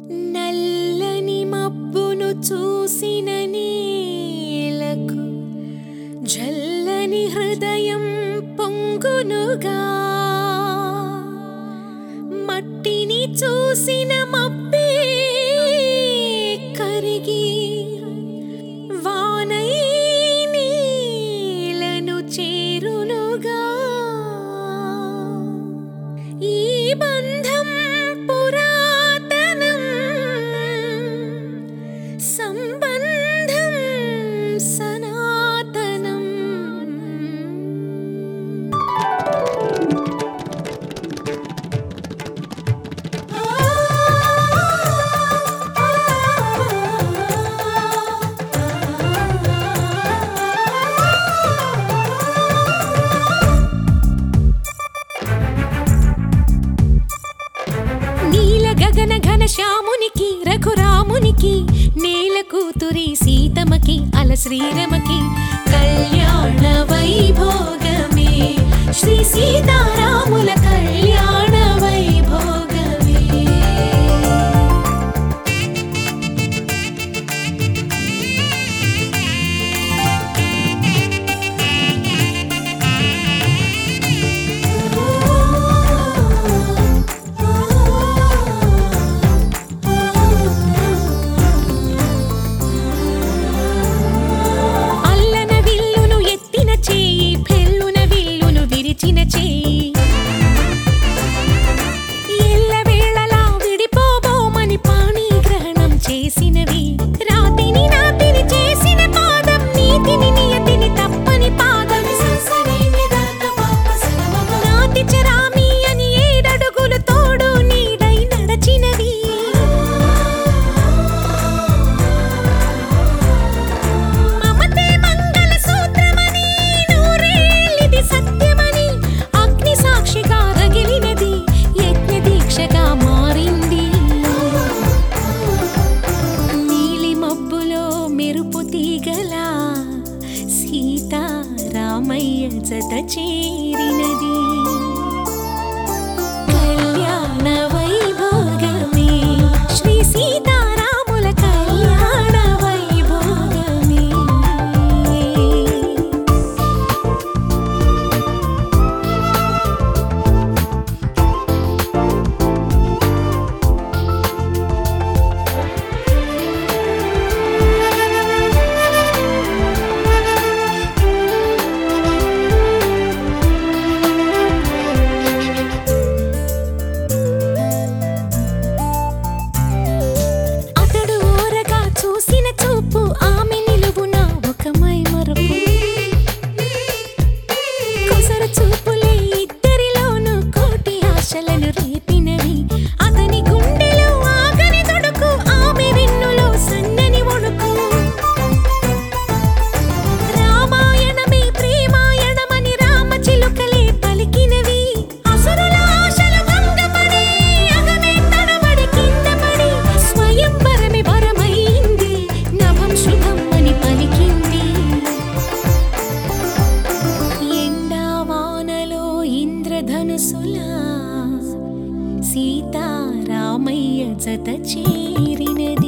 నల్లని మబ్బును చూసిన నేలకు జల్లని హృదయం పొంగునుగా మట్టిని చూసిన మబ్బే కరిగి వానై నీలను చేరునుగా ఈ బంధం పురాతనం సంబంధం సనాతనం నీల గగన ఘన శ్యామునికి రఘురామునికి నేల కూతురి సీతమకి అల శ్రీరమకి కళ్యాణ వైభోగమే శ్రీ సీతారాముల కళ్యాణ వైభోగమే అల్లన విల్లును ఎత్తిన చేయి పెళ్ళున విల్లును విరిచిన చేయి ఎల్లవేళలా విడిపోబోమని పాణి గ్రహణం చేసినవి రాతిని నాతిని చేసిన పాదం నీతిని నియతిని తప్పని పాదం నాతి చరామి అని ఏడడుగులు తోడు నీడై నడచినవి మమతే మంగళ సూత్రమని నూరేళ్ళిది సత్యమని అగ్ని సాక్షిగా రగిలినది యజ్ఞ దీక్షగా మారింది నీలి మబ్బులో మెరుపు తీగలా సీతారామయ్య జత చేరినది కళ్యాణ వైభోగమే శ్రీ సీతారాముల కళ్యాణ వైభోగమే అతడు ఓరగా చూసిన చూపు ఆమె నిలువున ఒక మైమరపు కొసర చూపులే ఇద్దరిలోనూ కోటి ఆశలను రేపినవి అతని గుండెలో ఆగని తొడుకు ఆమె వెన్నులో సన్నని వణుకు రామాయణమే ప్రేమాయణమని రామచిలుకలే పలికినవి అసురుల ఆశలు భంగపడి అగమే తడబడి కింద పడి స్వయంవరమే వరమైంది నభం శుభం అని పలికింది ఎండావానలో ఇంద్రధనుసులా సీతారామయ్య జత చేరినది